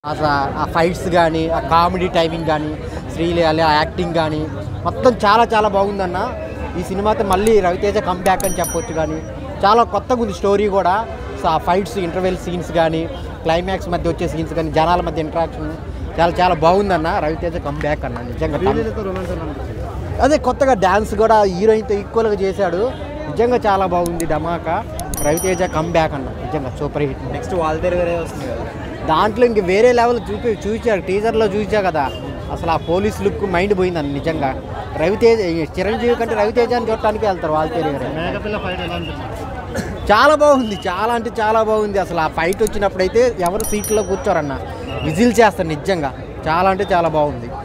అసలు ఆ ఫైట్స్ కానీ ఆ కామెడీ టైమింగ్ కానీ శ్రీలీల ఆ యాక్టింగ్ కానీ మొత్తం చాలా చాలా బాగుందన్న ఈ సినిమాతో మళ్ళీ రవితేజ కంబ్యాక్ అని చెప్పొచ్చు కానీ చాలా కొత్తగా ఉంది స్టోరీ కూడా సో ఆ ఫైట్స్ ఇంటర్వెల్ సీన్స్ కానీ క్లైమాక్స్ మధ్య వచ్చే సీన్స్ కానీ జనాల మధ్య ఇంటరాక్షన్ చాలా చాలా బాగుందన్న రవితేజ కంబ్యాక్ అన్న నిజంగా అదే కొత్తగా డ్యాన్స్ కూడా హీరోయిన్తో ఈక్వల్గా చేశాడు నిజంగా చాలా బాగుంది ధమాకా రవితేజ కంబ్యాక్ అన్న నిజంగా సూపర్ హిట్ నెక్స్ట్ వాల్తేరు వేరే వస్తుంది కదా దాంట్లో ఇంక వేరే లెవెల్ చూపి చూచారు టీజర్లో చూసా కదా అసలు ఆ పోలీస్ లుక్ మైండ్ పోయిందని నిజంగా రవితేజ ఈ చిరంజీవి కంటే రవితేజని చూడటానికి వెళ్తారు వాళ్ళు తెలియదు మేకపిల్ల ఫైట్ ఎలా అనిపించింది చాలా బాగుంది చాలా అంటే చాలా బాగుంది అసలు ఆ ఫైట్ వచ్చినప్పుడైతే ఎవరు సీట్లో కూర్చోరన్న విజిల్ చేస్తారు నిజంగా చాలా అంటే చాలా బాగుంది